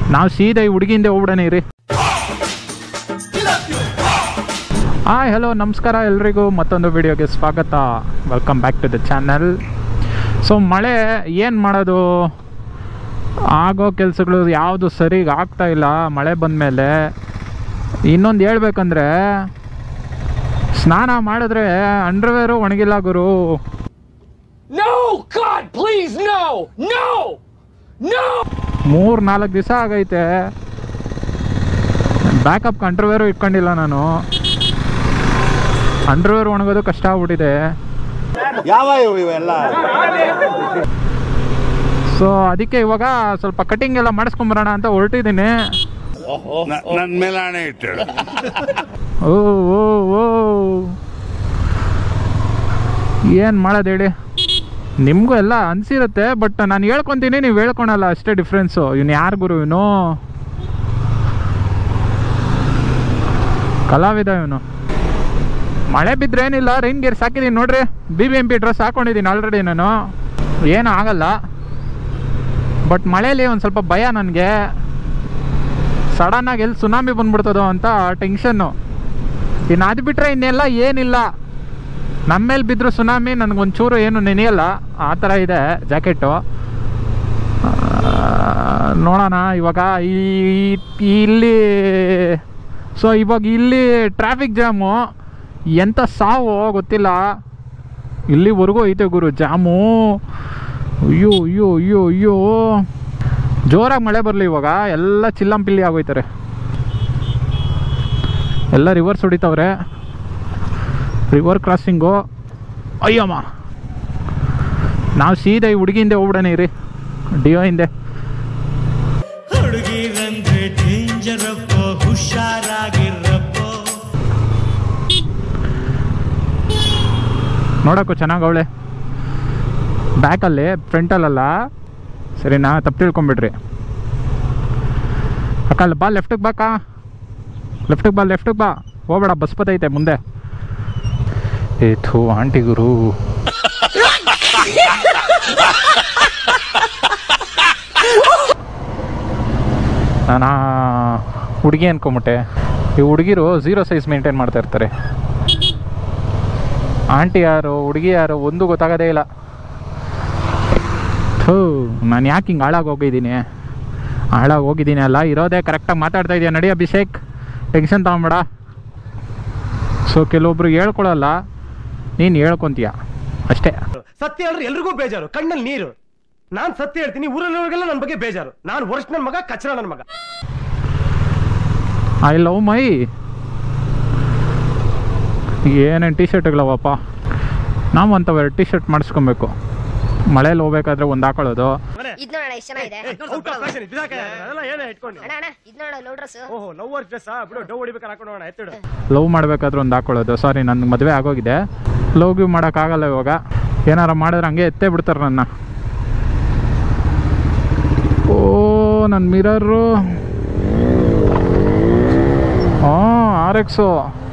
ನಾವು ಸೀದಾ ಈ ಹುಡುಗಿಂದೆ ಹೋಗ್ಬಿಡೋಣ ರೀ ಹಾಯ್ ಹಲೋ ನಮಸ್ಕಾರ ಎಲ್ರಿಗೂ ಮತ್ತೊಂದು ವಿಡಿಯೋಗೆ ಸ್ವಾಗತ welcome back to the channel so ಮಳೆ ಏನು ಮಾಡೋದು ಆಗೋ ಕೆಲಸಗಳು ಯಾವುದು ಸರಿಗೆ ಆಗ್ತಾ ಇಲ್ಲ ಮಳೆ ಬಂದಮೇಲೆ ಇನ್ನೊಂದು ಹೇಳ್ಬೇಕಂದ್ರೆ ಸ್ನಾನ ಮಾಡಿದ್ರೆ ಅಂಡರ್ವೇರು ಒಣಗಿಲ್ಲ ಗುರು No! God, please, no! No! No! ಮೂರು ನಾಲ್ಕು ದಿವಸ ಆಗೈತೆ ಬ್ಯಾಕಪ್ ಅಂಡರ್ವೇರು ಇಟ್ಕೊಂಡಿಲ್ಲ ನಾನು ಅಂಡರ್ವೇರ್ ಒಣಗೋದು ಕಷ್ಟ ಆಗ್ಬಿಟ್ಟಿದೆ ಯಾವ ಇವು ಇವೆಲ್ಲ ಸೊ ಅದಕ್ಕೆ ಇವಾಗ ಸ್ವಲ್ಪ ಕಟಿಂಗ್ ಎಲ್ಲ ಮಾಡಿಸ್ಕೊಂಬರೋಣ ಅಂತ ಹೊರಟಿದ್ದೀನಿ ನನ್ನ ಮೇಲೆ ಹಣೆ ಇಟ್ಟಳು ಓ ಓ ಓ ಏನು ಮಾಡೋದು ಹೇಳಿ ನಿಮಗೂ ಎಲ್ಲ ಅನ್ಸಿರುತ್ತೆ ಬಟ್ ನಾನು ಹೇಳ್ಕೊತೀನಿ ನೀವು ಹೇಳ್ಕೊಳಲ್ಲ ಅಷ್ಟೇ ಡಿಫ್ರೆನ್ಸು ಇವ್ನು ಯಾರು ಗುರು ಇವನು ಕಲಾವಿದ ಇವನು ಮಳೆ ಬಿದ್ದರೆ ಏನಿಲ್ಲ ರೈನ್ ಗೇರ್ಸ್ ಹಾಕಿದ್ದೀನಿ ನೋಡ್ರಿ B B M P dress ಹಾಕೊಂಡಿದ್ದೀನಿ ಆಲ್ರೆಡಿ ನಾನು ಏನೂ ಆಗಲ್ಲ ಬಟ್ ಮಳೇಲಿ ಒಂದು ಸ್ವಲ್ಪ ಭಯ ನನಗೆ ಸಡನ್ನಾಗಿ ಎಲ್ಲಿ ಸುನಾಮಿ ಬಂದ್ಬಿಡ್ತದೋ ಅಂತ ಟೆನ್ಷನ್ನು ಇನ್ನು ಅದು ಬಿಟ್ಟರೆ ಇನ್ನೆಲ್ಲ ಏನಿಲ್ಲ ನಮ್ಮ ಮೇಲೆ ಬಿದ್ದರೂ ಸುನಾಮಿ ನನಗೊಂಚೂರು ಏನು ನೆನೆಯಲ್ಲ ಆ ಥರ ಇದೆ ಜಾಕೆಟು ನೋಡೋಣ ಇವಾಗ ಈ ಈ- ಇಲ್ಲಿ ಸೊ ಇವಾಗ ಇಲ್ಲಿ ಟ್ರಾಫಿಕ್ ಜಾಮು ಎಂಥ ಸಾವು ಗೊತ್ತಿಲ್ಲ ಇಲ್ಲಿವರೆಗೂ ಐತೆ ಗುರು ಜಾಮು ಅಯ್ಯೋ ಅಯ್ಯೋ ಅಯ್ಯೋ ಅಯ್ಯೋ ಜೋರಾಗಿ ಮಳೆ ಬರಲಿ ಇವಾಗ ಎಲ್ಲ ಚಿಲ್ಲಂಪಿಲ್ಲಿ ಆಗೋಯ್ತಾರೆ ಎಲ್ಲ ರಿವರ್ಸ್ ಹೊಡಿತವ್ರೆ ರಿವರ್ ಕ್ರಾಸಿಂಗು ಅಯ್ಯಮ್ಮ ನಾವು ಸೀದಾ ಈ ಹುಡುಗಿಂದೆ ಹೋಗ್ಬಿಡೋಣ ರೀ ಡಿಯೋ ಹಿಂದೆ ಹುಡುಗಿರಂದ್ರೆ ಡೇಂಜರಪ್ಪ ಹುಷಾರಾಗಿರಪ್ಪ ನೋಡೋಕ್ಕೂ ಚೆನ್ನಾಗಿ ಅವಳೆ ಬ್ಯಾಕಲ್ಲಿ ಫ್ರಂಟಲ್ಲಲ್ಲ ಸರಿನಾ ತಪ್ಪು ತಿಳ್ಕೊಂಬಿಡ್ರಿ ಅಕ್ಕ ಅಲ್ಲಿ ಬಾ ಲೆಫ್ಟಿಗೆ ಬಾಕ ಲೆಫ್ಟಿಗೆ ಬಾ ಲೆಫ್ಟಿಗೆ ಬಾ ಹೋಗ್ಬೇಡ ಬಸ್ ಬತ್ತೈತೆ ಮುಂದೆ ಏ ಥೂ ಆಂಟಿ ಗುರು ನಾನು ಹುಡುಗಿ ಅನ್ಕೊಂಬಿಟ್ಟೆ ಈ ಹುಡುಗಿರು ಝೀರೋ ಸೈಜ್ ಮೇಂಟೈನ್ ಮಾಡ್ತಾ ಇರ್ತಾರೆ ಆಂಟಿ ಯಾರು ಹುಡುಗಿ ಯಾರು ಒಂದು ಗೊತ್ತಾಗೋದೇ ಇಲ್ಲ ಥೂ ನಾನು ಯಾಕೆ ಹಿಂಗೆ ಹಾಳಾಗಿ ಹೋಗಿದ್ದೀನಿ ಹಾಳಾಗಿ ಹೋಗಿದ್ದೀನಿ ಅಲ್ಲ ಇರೋದೇ ಕರೆಕ್ಟಾಗಿ ಮಾತಾಡ್ತಾ ಇದೆಯಾ ನಡಿ ಅಭಿಷೇಕ್ ಟೆನ್ಷನ್ ತಗೊಂಬೇಡ ಸೊ ಕೆಲವೊಬ್ರು ಹೇಳ್ಕೊಳಲ್ಲ ನೀನು ಹೇಳ್ಕೊತೀಯ ಅಷ್ಟೇ ಸತ್ಯ ಅಂದ್ರೆ ಎಲ್ರಿಗೂ ಬೇಜಾರು ಕಣ್ಣಲ್ಲಿ ನೀರು ನಾನ್ ಸತ್ಯ ಹೇಳ್ತೀನಿ ಊರಲ್ಲಿರೋರಿಗೆಲ್ಲ ನನ್ನ ಬಗ್ಗೆ ಬೇಜಾರು ನಾನು ವರ್ಷ ನನ್ನ ಮಗ ಕಚ್ಚರ ನನ್ನ ಮಗ ಐ ಲವ್ ಮೈ ಏನೇನು ಟಿ ಶರ್ಟ್ಗಳವಪ್ಪ ನಾವು ಅಂಥವೆರಡು ಟಿ ಶರ್ಟ್ ಮಾಡಿಸ್ಕೊಬೇಕು ಮಳೇಲಿ ಹೋಗ್ಬೇಕಾದ್ರೆ ಒಂದು ಹಾಕೊಳ್ಳೋದು ಇದ್ ನೋಡೋಣ ಎಷ್ಟು ಚೆನ್ನಾಗಿದೆ ಔಟ್ ಆಫ್ ಫ್ಯಾಷನ್ ಬಿಸಾಕ ಅದೆಲ್ಲ ಏನೇ ಇಟ್ಕೊಂಡು ಅಣ್ಣ ಅಣ್ಣ ಇದ್ ನೋಡ ಲೋ ಡ್ರೆಸ್ ಓಹೋ ಲವರ್ ಡ್ರೆಸ್ ಬಿಡು ಡವ್ ಹೊಡಿಬೇಕಾರೆ ಹಾಕೊಂಡು ಹೋಗೋಣ ಎತ್ತಿಡು ಲವ್ ಮಾಡಬೇಕಾದ್ರೆ ಒಂದು ಹಾಕೊಳ್ಳೋದು ಸಾರಿ ನನ್ನ ಮದುವೆ ಆಗೋಗಿದೆ ಲವ್ ಗಿವ್ ಮಾಡೋಕ್ಕಾಗಲ್ಲ ಇವಾಗ ಏನಾರ ಮಾಡಿದ್ರೆ ಹಂಗೆ ಎತ್ತೇ ಬಿಡ್ತಾರೆ ನನ್ನ ಓ ನನ್ನ ಮಿರರು ಹಾಂ ಆರ್ ಎಕ್ಸು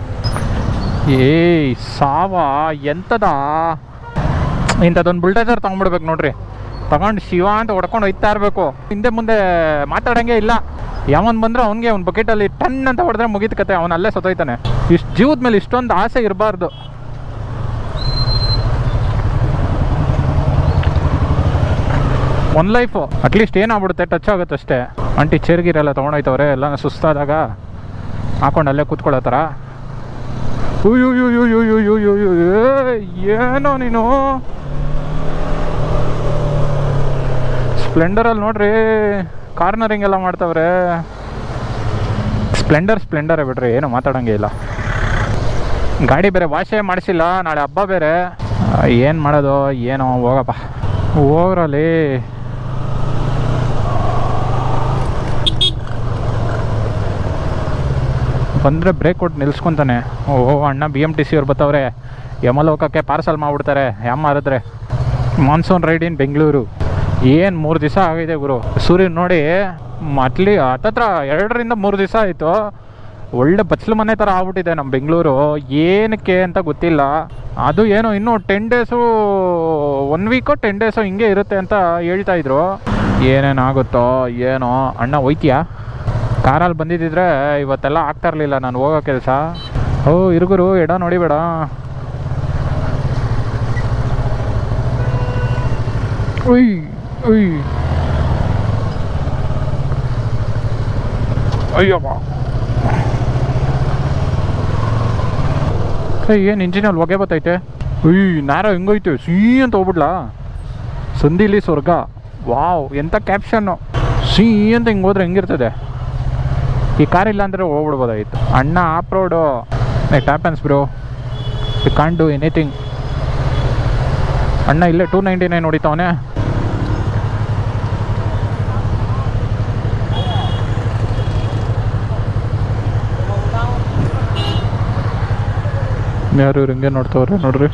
ಏಯ್ ಸಾವ ಎಂತದ ಇಂಥದ್ದೊಂದು ಬುಲ್ಡೇಸರ್ ತೊಗೊಂಡ್ಬಿಡ್ಬೇಕು ನೋಡ್ರಿ ತಗೊಂಡು ಶಿವ ಅಂತ ಹೊಡ್ಕೊಂಡು ಹೋಯ್ತಾ ಇರಬೇಕು ಹಿಂದೆ ಮುಂದೆ ಮಾತಾಡಂಗೆ ಇಲ್ಲ ಯಾವನ್ ಬಂದ್ರೆ ಅವ್ನಿಗೆ ಅವ್ನ ಬಕೆಟಲ್ಲಿ ಟನ್ ಅಂತ ಹೊಡೆದ್ರೆ ಮುಗಿದ ಕತೆ ಅವನು ಅಲ್ಲೇ ಸತ್ತೋಯ್ತಾನೆ ಇಷ್ಟು ಜೀವದ ಮೇಲೆ ಇಷ್ಟೊಂದು ಆಸೆ ಇರಬಾರ್ದು ಒಂದು ಲೈಫು ಅಟ್ಲೀಸ್ಟ್ ಏನಾಗ್ಬಿಡುತ್ತೆ ಟಚ್ ಆಗುತ್ತೆ ಅಷ್ಟೇ ಅಂಟಿ ಚೇರ್ಗಿರೆಲ್ಲ ತೊಗೊಂಡೋಯ್ತವ್ರೆ ಎಲ್ಲ ಸುಸ್ತಾದಾಗ ಹಾಕೊಂಡು ಅಲ್ಲೇ ಕೂತ್ಕೊಳ್ಳೋ ಥರ ಉಯ್ಯು ಯು ಯು ಯು ಯು ಯು ಯು ಯು ಏ, ಏನೋ ನೀನು ಸ್ಪ್ಲೆಂಡರಲ್ಲಿ ನೋಡ್ರಿ ಕಾರ್ನರಿಂಗ್ ಎಲ್ಲ ಮಾಡ್ತವ್ರೆ ಸ್ಪ್ಲೆಂಡರ್ ಸ್ಪ್ಲೆಂಡರೇ ಬಿಡ್ರಿ ಏನು ಮಾತಾಡೋಂಗೆ ಇಲ್ಲ ಗಾಡಿ ಬೇರೆ ವಾಶೇ ಮಾಡಿಸಿಲ್ಲ ನಾಳೆ ಹಬ್ಬ ಬೇರೆ ಏನು ಮಾಡೋದು ಏನೋ ಹೋಗಪ್ಪ ಹೋಗ್ರಲ್ಲಿ ಬಂದರೆ ಬ್ರೇಕ್ ಕೊಟ್ಟು ನಿಲ್ಸ್ಕೊಂತಾನೆ ಓ ಅಣ್ಣ ಬಿ ಎಮ್ ಟಿ ಸಿ ಅವ್ರು ಬತ್ತವ್ರೆ ಯಮಲೋಕಕ್ಕೆ ಪಾರ್ಸಲ್ ಮಾಡಿಬಿಡ್ತಾರೆ ಯಾಮ್ ಮಾರಿದ್ರೆ ಮಾನ್ಸೂನ್ ರೈಡ್ ಇನ್ ಬೆಂಗಳೂರು ಏನು ಮೂರು ದಿವಸ ಆಗಿದೆ ಗುರು ಸೂರ್ಯನ ನೋಡಿ ಮಟ್ಲಿ ಹತ್ತತ್ರ ಎರಡರಿಂದ ಮೂರು ದಿವಸ ಆಯಿತು ಒಳ್ಳೆ ಬಚ್ಚಲು ಮನೆ ಥರ ಆಗ್ಬಿಟ್ಟಿದೆ ನಮ್ಮ ಬೆಂಗಳೂರು ಏನಕ್ಕೆ ಅಂತ ಗೊತ್ತಿಲ್ಲ ಅದು ಏನೋ ಇನ್ನೂ ಟೆನ್ ಡೇಸು ಒನ್ ವೀಕೋ ಟೆನ್ ಡೇಸು ಹಿಂಗೆ ಇರುತ್ತೆ ಅಂತ ಹೇಳ್ತಾ ಇದ್ರು ಏನೇನಾಗುತ್ತೋ ಏನೋ ಅಣ್ಣ ಹೋಯ್ತೀಯಾ ಕಾರಲ್ಲಿ ಬಂದಿದ್ದಿದ್ರೆ ಇವತ್ತೆಲ್ಲ ಆಗ್ತಾ ಇರಲಿಲ್ಲ ನಾನು ಹೋಗೋ ಕೆಲಸ ಓ ಇರುಗುರು ಎಡ ನೋಡಿಬೇಡ ಉಯ್ ಉಯ್ ಅಯ್ಯಪ್ಪ ಏನು ಇಂಜಿನಲ್ಲಿ ಹೊಗೆ ಬತ್ತೈತೆ ಉಯ್ ನ್ಯಾರೋ ಹೆಂಗೋಯ್ತು ಸೀ ಅಂತ ಹೋಗ್ಬಿಡ್ಲಾ ಸಂದಿಲಿ ಸ್ವರ್ಗ ವಾವ್ ಎಂಥ ಕ್ಯಾಪ್ಷನ್ನು ಸೀ ಅಂತ ಹಿಂಗೆ ಹೋದ್ರೆ ಹೆಂಗಿರ್ತದೆ ಈ ಕಾರ್ ಇಲ್ಲ ಅಂದರೆ ಹೋಗ್ಬಿಡ್ಬೋದಾಗಿತ್ತು ಅಣ್ಣ off road it happens bro you can't do anything ಅಣ್ಣ ಇಲ್ಲೇ ಟೂ ನೈಂಟಿ ನೈನ್ ಹೊಡಿತಾವನೆ ಯಾರು ಇವ್ರು ಹಿಂಗೆ ನೋಡ್ತಾವ್ರೆ ನೋಡ್ರಿ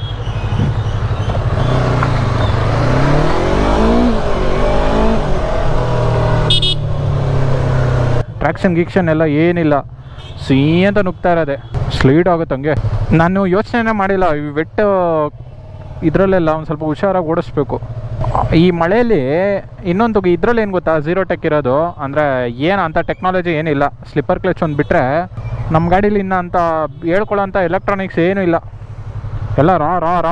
ಟ್ರ್ಯಾಕ್ಷನ್ ಗೀಕ್ಷನ್ ಎಲ್ಲ ಏನಿಲ್ಲ ಸೀ ಅಂತ ನುಗ್ತಾ ಇರೋದೆ ಸ್ಲೀಡ್ ಆಗುತ್ತೆ ಹಂಗೆ ನಾನು ಯೋಚನೆ ಮಾಡಿಲ್ಲ ಈ ವೆಟ್ ಇದರಲ್ಲೆಲ್ಲ ಒಂದು ಸ್ವಲ್ಪ ಹುಷಾರಾಗಿ ಓಡಿಸ್ಬೇಕು ಈ ಮಳೆಯಲ್ಲಿ ಇನ್ನೊಂದು ಇದರಲ್ಲಿ ಏನು ಗೊತ್ತಾ ಝೀರೋ ಟೆಕ್ ಇರೋದು ಅಂದರೆ ಏನು ಅಂತ ಟೆಕ್ನಾಲಜಿ ಏನಿಲ್ಲ ಸ್ಲಿಪ್ಪರ್ ಕ್ಲಚ್ ಒಂದು ಬಿಟ್ಟರೆ ನಮ್ಮ ಗಾಡೀಲಿ ಇನ್ನು ಅಂತ ಹೇಳ್ಕೊಳ್ಳೋಂಥ ಎಲೆಕ್ಟ್ರಾನಿಕ್ಸ್ ಏನೂ ಇಲ್ಲ ಎಲ್ಲ ರಾ ರಾ ರಾ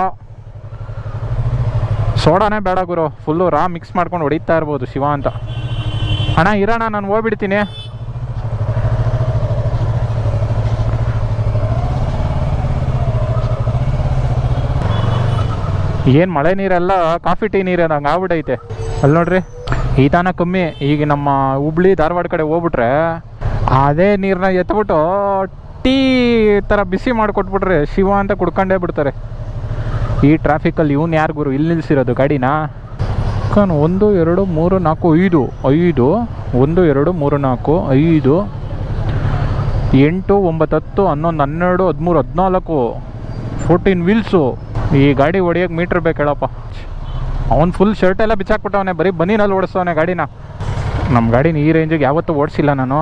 ಸೋಡಾನೇ ಬೇಡ ಗುರು ಫುಲ್ಲು ರಾ ಮಿಕ್ಸ್ ಮಾಡ್ಕೊಂಡು ಹೊಡಿತಾ ಇರ್ಬೋದು ಶಿವ ಅಂತ ಅಣ್ಣ ಇರೋಣ ನಾನು ಹೋಗ್ಬಿಡ್ತೀನಿ ಏನು ಮಳೆ ನೀರೆಲ್ಲ ಕಾಫಿ ಟೀ ನೀರು ಹಂಗೆ ಆಗ್ಬಿಟ್ಟೈತೆ ಅಲ್ಲಿ ನೋಡ್ರಿ ಈ ತಾನ ಕಮ್ಮಿ ಈಗ ನಮ್ಮ ಹುಬ್ಳಿ ಧಾರವಾಡ ಕಡೆ ಹೋಗ್ಬಿಟ್ರೆ ಅದೇ ನೀರನ್ನ ಎತ್ಬಿಟ್ಟು ಟೀ ಥರ ಬಿಸಿ ಮಾಡಿಕೊಟ್ಬಿಟ್ರೆ ಶಿವ ಅಂತ ಕುಡ್ಕೊಂಡೇ ಬಿಡ್ತಾರೆ ಈ ಟ್ರಾಫಿಕಲ್ಲಿ ಇವನು ಯಾರು ಗುರು ಇಲ್ಲಿ ನಿಲ್ಸಿರೋದು ಗಾಡಿನ ಕಾನ್ ಒಂದು ಎರಡು ಮೂರು ನಾಲ್ಕು ಐದು ಐದು ಒಂದು ಎರಡು ಮೂರು ನಾಲ್ಕು ಐದು ಎಂಟು ಒಂಬತ್ತು ಹತ್ತು ಹನ್ನೊಂದು ಹನ್ನೆರಡು ಹದಿಮೂರು ಹದಿನಾಲ್ಕು ಫೋರ್ಟೀನ್ ವೀಲ್ಸು ಈ ಗಾಡಿ ಹೊಡಿಯೋಕೆ ಮೀಟ್ರ್ ಬೇಕು ಹೇಳಪ್ಪ ಅವ್ನು ಫುಲ್ ಶರ್ಟ್ ಎಲ್ಲ ಬಿಚ್ಚಾಕ್ಬಿಟ್ಟವನೆ ಬರೀ ಬನ್ನಿನಲ್ಲಿ ಓಡಿಸ್ತವನೆ ಗಾಡಿನ ನಮ್ಮ ಗಾಡಿನ ಈ ರೇಂಜಿಗೆ ಯಾವತ್ತೂ ಓಡಿಸಿಲ್ಲ ನಾನು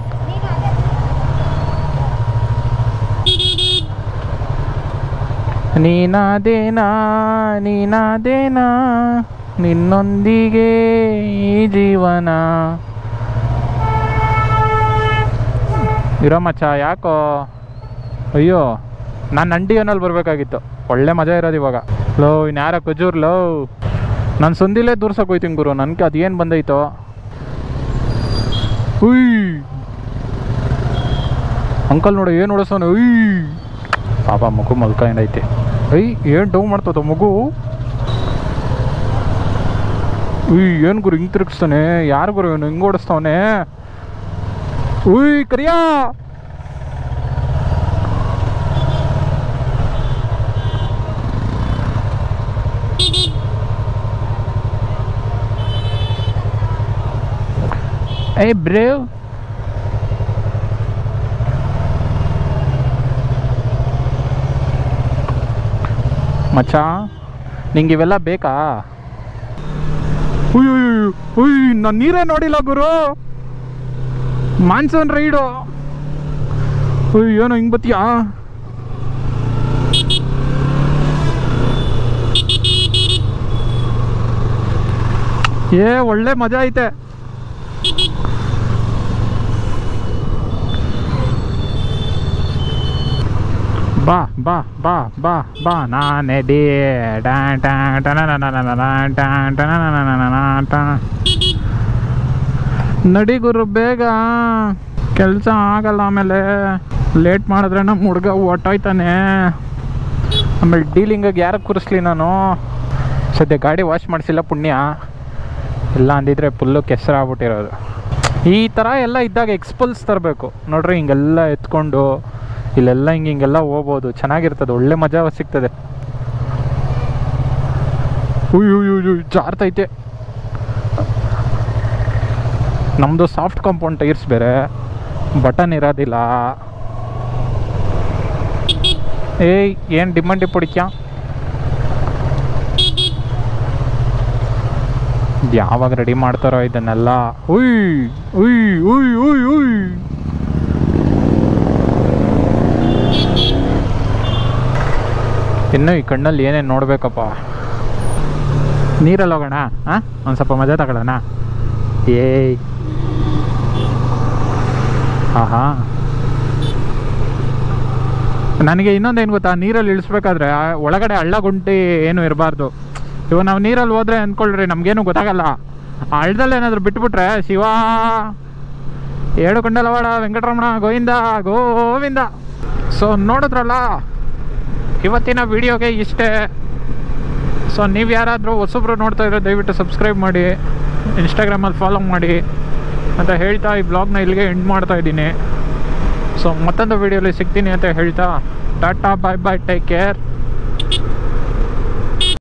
ನೀನಾದೇನಾ ನೀನಾದೇನಾ ನಿನ್ನೊಂದಿಗೆ ಈ ಜೀವನ ಇರೋ ಮಚ್ಚ ಯಾಕೋ ಅಯ್ಯೋ ನಾನು ನಂಡಿಯನಲ್ಲಿ ಬರಬೇಕಾಗಿತ್ತು ಒಳ್ಳೆ ಮಜಾ ಇರೋದು ಇವಾಗ ಲೋ ಇನ್ಯಾರ ಖಜೂರ್ ಲೋ ನಾನು ಸಂದಿಲೇ ದೂರ್ಸಕ್ಕೆ ಹೋಯ್ತೀನಿ ಗುರು ನನಗೆ ಅದೇನು ಬಂದೈತೋ ಉಯ್ ಅಂಕಲ್ ನೋಡು ಏನು ಓಡಿಸೋನು ಉಯ್ ಪಾಪ ಮಗು ಮಲ್ಕೊಂಡೈತೆ ಐ ಏನು ಡೌ ಮಾಡ್ತದ ಮಗು ಉಯ್ ಏನು ಗುರು ಹಿಂಗೆ ತಿರುಗಿಸ್ತಾನೆ ಯಾರು ಗುರು ಇವನು ಹಿಂಗೆ ಓಡಿಸ್ತಾವನೆ ಉಯ್ ಕರಿಯಾ ಏಯ್ ಬ್ರೇವ್ ಮಚ್ಚ ನಿಂಗೆ ಇವೆಲ್ಲ ಬೇಕಾ ಉಯ್ ಉಯ್ ಉಯ್ ನಾನು ನೀರೇ ನೋಡಿಲ್ಲ ಗುರು ಮಾನ್ಸೂನ್ ರೈಡು ಉಯ್ ಏನೋ ಹಿಂಗೆ ಬತ್ತೀಯಾ ಏ ಒಳ್ಳೆ ಮಜಾ ಐತೆ ಬಾ ಬಾ ಬಾ ಬಾ ಬಾ ನಾನೇ ಡಿ ಡಾನ್ ಡಾನ್ ಟನನನನನನ ಡಾನ್ ಟನನನನನ ಟನ. ನಡಿ ಗುರು ಬೇಗ ಕೆಲಸ ಆಗಲ್ಲ ಆಮೇಲೆ ಲೇಟ್ ಮಾಡಿದ್ರೆ ನಮ್ಮ ಹುಡುಗ ಹೊಟ್ಟೋಯ್ತಾನೆ ಆಮೇಲೆ ಡೀಲಿಂಗಿಗೆ ಯಾರಿಗೆ ಕೂರಿಸ್ಲಿ ನಾನು ಸದ್ಯ ಗಾಡಿ ವಾಶ್ ಮಾಡಿಸಿಲ್ಲ ಪುಣ್ಯ ಇಲ್ಲ ಅಂದಿದ್ರೆ ಫುಲ್ಲು ಕೆಸರಾಗ್ಬಿಟ್ಟಿರೋದು ಈ ಥರ ಎಲ್ಲ ಇದ್ದಾಗ ಎಕ್ಸ್ಪಲ್ಸ್ ತರಬೇಕು ನೋಡ್ರಿ ಹಿಂಗೆಲ್ಲ ಎತ್ಕೊಂಡು ಇಲ್ಲೆಲ್ಲ ಹಿಂಗೆ ಹಿಂಗೆಲ್ಲ ಹೋಗ್ಬೋದು ಚೆನ್ನಾಗಿರ್ತದೆ ಒಳ್ಳೆ ಮಜಾ ಸಿಗ್ತದೆ ಉಯ್ ಉಯ್ ಉಯ್ ಉಯ್ ಜಾರ್ತೈತೆ ನಮ್ಮದು ಸಾಫ್ಟ್ ಕಾಂಪೌಂಡ್ ಟೈರ್ಸ್ ಬೇರೆ ಬಟನ್ ಇರೋದಿಲ್ಲ ಏಯ್ ಏನು ಡಿಮ್ಮಂಡಿ ಪುಡಿಕ್ಯಾ ಯಾವಾಗ ರೆಡಿ ಮಾಡ್ತಾರೋ ಇದನ್ನೆಲ್ಲ ಉಯ್ ಉಯ್ ಉಯ್ ಉಯ್ ಉಯ್ ಇನ್ನು ಈ ಕಣ್ಣಲ್ಲಿ ಏನೇನು ನೋಡ್ಬೇಕಪ್ಪ ನೀರಲ್ಲಿ ಹೋಗೋಣ ಹಾಂ ಒಂದು ಸ್ವಲ್ಪ ಮಜಾ ತಗೊಳ್ಳೋಣ ಏಯ್ ಆಹಾ ನನಗೆ ಇನ್ನೊಂದೇನು ಗೊತ್ತಾ ನೀರಲ್ಲಿ ಇಳಿಸ್ಬೇಕಾದ್ರೆ ಆ ಒಳಗಡೆ ಹಳ್ಳ ಗುಂಟಿ ಏನು ಇರಬಾರ್ದು ಇವಾಗ ನಾವು ನೀರಲ್ಲಿ ಹೋದ್ರೆ ಅಂದ್ಕೊಳ್ರಿ ನಮಗೇನು ಗೊತ್ತಾಗಲ್ಲ ಆ ಹಳ್ಳದಲ್ಲಿ ಏನಾದರೂ ಬಿಟ್ಬಿಟ್ರೆ ಶಿವ ಏಳು ಕೊಂಡಲವಾಡ ವೆಂಕಟರಮಣ ಗೋವಿಂದ ಗೋವಿಂದ ಸೊ ನೋಡಿದ್ರಲ್ಲ ಇವತ್ತಿನ ವಿಡಿಯೋಗೆ ಇಷ್ಟೇ ಸೊ ನೀವು ಯಾರಾದರೂ ಹೊಸಬ್ರು ನೋಡ್ತಾ ಇದ್ರೆ ದಯವಿಟ್ಟು ಸಬ್ಸ್ಕ್ರೈಬ್ ಮಾಡಿ ಇನ್ಸ್ಟಾಗ್ರಾಮಲ್ಲಿ ಫಾಲೋ ಮಾಡಿ ಅಂತ ಹೇಳ್ತಾ ಈ ಬ್ಲಾಗ್ನ ಇಲ್ಲಿಗೆ ಎಂಡ್ ಮಾಡ್ತಾ ಇದ್ದೀನಿ ಸೊ ಮತ್ತೊಂದು ವಿಡಿಯೋಲಿ ಸಿಗ್ತೀನಿ ಅಂತ ಹೇಳ್ತಾ tata bye bye take care